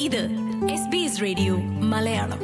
ഇത് S B S radio Malayalam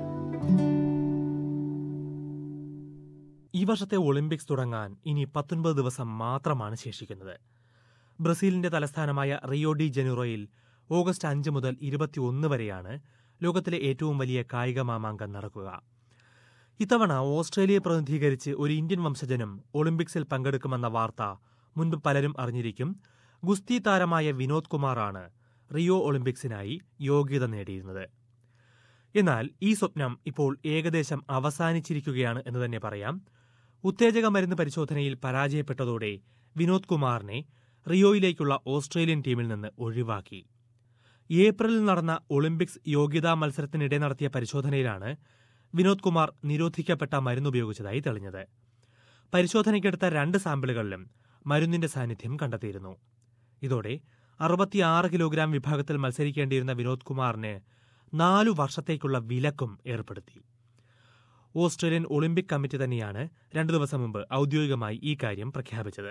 ഈ വർഷത്തെ ഒളിമ്പിക്സ് തുടങ്ങാൻ ഇനി പത്തൊൻപത് ദിവസം മാത്രമാണ് ശേഷിക്കുന്നത് ബ്രസീലിന്റെ തലസ്ഥാനമായ റിയോ ഡി ജനീറോയിൽ ഓഗസ്റ്റ് അഞ്ച് മുതൽ ഇരുപത്തിയൊന്ന് വരെയാണ് ലോകത്തിലെ ഏറ്റവും വലിയ കായിക മാമാങ്കം നടക്കുക ഇത്തവണ ഓസ്ട്രേലിയയെ പ്രതിനിധീകരിച്ച് ഒരു ഇന്ത്യൻ വംശജനും ഒളിമ്പിക്സിൽ പങ്കെടുക്കുമെന്ന വാർത്ത മുൻപ് പലരും അറിഞ്ഞിരിക്കും ഗുസ്തി താരമായ വിനോദ് കുമാറാണ് റിയോ ഒളിമ്പിക്സിനായി യോഗ്യത നേടിയിരുന്നത് എന്നാൽ ഈ സ്വപ്നം ഇപ്പോൾ ഏകദേശം അവസാനിച്ചിരിക്കുകയാണ് എന്ന് തന്നെ പറയാം ഉത്തേജക മരുന്ന് പരിശോധനയിൽ പരാജയപ്പെട്ടതോടെ വിനോദ് കുമാറിനെ റിയോയിലേക്കുള്ള ഓസ്ട്രേലിയൻ ടീമിൽ നിന്ന് ഒഴിവാക്കി ഏപ്രിലിൽ നടന്ന ഒളിമ്പിക്സ് യോഗ്യതാ മത്സരത്തിനിടെ നടത്തിയ പരിശോധനയിലാണ് വിനോദ് കുമാർ നിരോധിക്കപ്പെട്ട മരുന്ന് ഉപയോഗിച്ചതായി തെളിഞ്ഞത് പരിശോധനയ്ക്കെടുത്ത രണ്ട് സാമ്പിളുകളിലും മരുന്നിന്റെ സാന്നിധ്യം കണ്ടെത്തിയിരുന്നു ഇതോടെ അറുപത്തിയാറ് കിലോഗ്രാം വിഭാഗത്തിൽ മത്സരിക്കേണ്ടിയിരുന്ന വിനോദ് കുമാറിന് നാലു വർഷത്തേക്കുള്ള വിലക്കും ഏർപ്പെടുത്തി ഓസ്ട്രേലിയൻ ഒളിമ്പിക് കമ്മിറ്റി തന്നെയാണ് രണ്ടു ദിവസം മുമ്പ് ഔദ്യോഗികമായി ഈ കാര്യം പ്രഖ്യാപിച്ചത്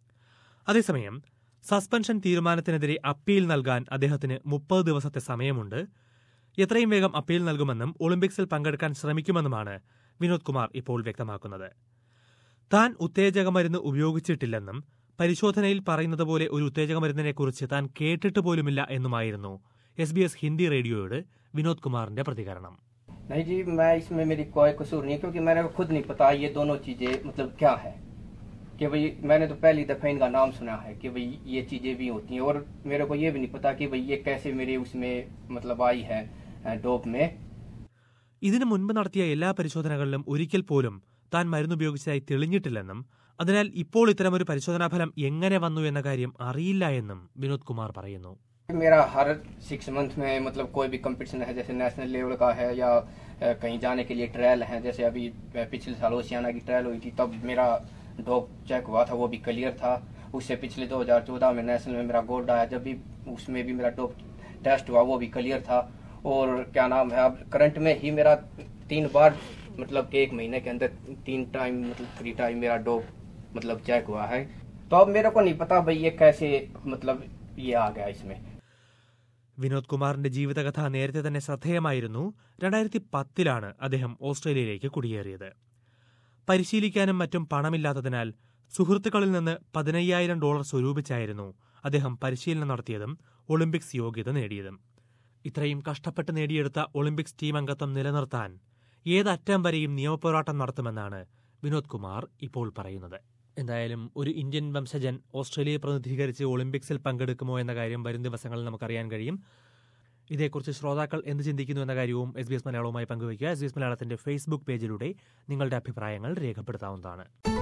അതേസമയം സസ്പെൻഷൻ തീരുമാനത്തിനെതിരെ അപ്പീൽ നൽകാൻ അദ്ദേഹത്തിന് മുപ്പത് ദിവസത്തെ സമയമുണ്ട് എത്രയും വേഗം അപ്പീൽ നൽകുമെന്നും ഒളിമ്പിക്സിൽ പങ്കെടുക്കാൻ ശ്രമിക്കുമെന്നുമാണ് വിനോദ് കുമാർ ഇപ്പോൾ വ്യക്തമാക്കുന്നത് താൻ ഉത്തേജക മരുന്ന് ഉപയോഗിച്ചിട്ടില്ലെന്നും പരിശോധനയിൽ പറയുന്നത് പോലെ ഒരു ഉത്തേജക മരുന്നിനെക്കുറിച്ച് താൻ കേട്ടിട്ട് പോലുമില്ല എന്നുമായിരുന്നു എസ് ബി എസ് ഹിന്ദി റേഡിയോയോട് വിനോദ് കുമാറിന്റെ പ്രതികരണം नहीं जी मैं इसमें मेरी कोई कसूर नहीं क्योंकि मैंने खुद नहीं पता ये दोनों चीजें मतलब क्या है कि भाई मैंने तो पहली दफा इनका नाम सुना है कि भाई ये चीजें भी होती हैं और मेरे को ये भी नहीं पता कि भाई ये कैसे मेरे उसमें मतलब आई है डोप में ഇതിനു മുൻപ് നടത്തിയ എല്ലാ പരിശോധനകളിലും ഒരിക്കൽ പോലും താൻ മരുന്നുപയോഗിച്ചതായി തെളിഞ്ഞിട്ടില്ലെന്നും അതിനാൽ ഇപ്പോൾ ഇത്തരമൊരു പരിശോധനാ ഫലം എങ്ങനെ വന്നു എന്ന കാര്യം അറിയില്ല എന്നും വിനോദ് കുമാർ പറയുന്നു मेरा हर सिक्स मंथ में मतलब कोई भी कंपटीशन है जैसे नेशनल लेवल का है या अ, कहीं जाने के लिए ट्रायल है जैसे अभी अ, पिछले साल ओशियाना की ट्रायल हुई थी तब मेरा डोप चेक हुआ था वो भी क्लियर था उससे पिछले 2014 में नेशनल में मेरा गोल्ड आया जब भी उसमें भी मेरा डोप टेस्ट हुआ वो भी क्लियर था और क्या नाम है अब करंट में ही मेरा तीन बार मतलब कि एक महीने के अंदर तीन टाइम मतलब थ्री टाइम मेरा डोप मतलब चेक हुआ है तो अब मेरे को नहीं पता भाई ये कैसे मतलब ये आ गया इसमें വിനോദ് കുമാറിന്റെ ജീവിതകഥ നേരത്തെ തന്നെ ശ്രദ്ധേയമായിരുന്നു രണ്ടായിരത്തി പത്തിലാണ് അദ്ദേഹം ഓസ്ട്രേലിയയിലേക്ക് കുടിയേറിയത് പരിശീലിക്കാനും മറ്റും പണമില്ലാത്തതിനാൽ സുഹൃത്തുക്കളിൽ നിന്ന് പതിനയ്യായിരം ഡോളർ സ്വരൂപിച്ചായിരുന്നു അദ്ദേഹം പരിശീലനം നടത്തിയതും ഒളിമ്പിക്സ് യോഗ്യത നേടിയതും ഇത്രയും കഷ്ടപ്പെട്ട് നേടിയെടുത്ത ഒളിമ്പിക്സ് ടീം അംഗത്വം നിലനിർത്താൻ ഏതറ്റം വരെയും നിയമപോരാട്ടം നടത്തുമെന്നാണ് വിനോദ് കുമാർ ഇപ്പോൾ പറയുന്നത് എന്തായാലും ഒരു ഇന്ത്യൻ വംശജൻ ഓസ്ട്രേലിയയെ പ്രതിനിധീകരിച്ച് ഒളിമ്പിക്സിൽ പങ്കെടുക്കുമോ എന്ന കാര്യം വരും ദിവസങ്ങളിൽ നമുക്കറിയാൻ കഴിയും ഇതേക്കുറിച്ച് ശ്രോതാക്കൾ എന്ത് ചിന്തിക്കുന്നു എന്ന കാര്യവും എസ് ബി എസ് മലയാളവുമായി പങ്കുവയ്ക്കുക എസ് ബി എസ് മലയാളത്തിന്റെ ഫേസ്ബുക്ക് പേജിലൂടെ നിങ്ങളുടെ അഭിപ്രായങ്ങൾ രേഖപ്പെടുത്താവുന്നതാണ്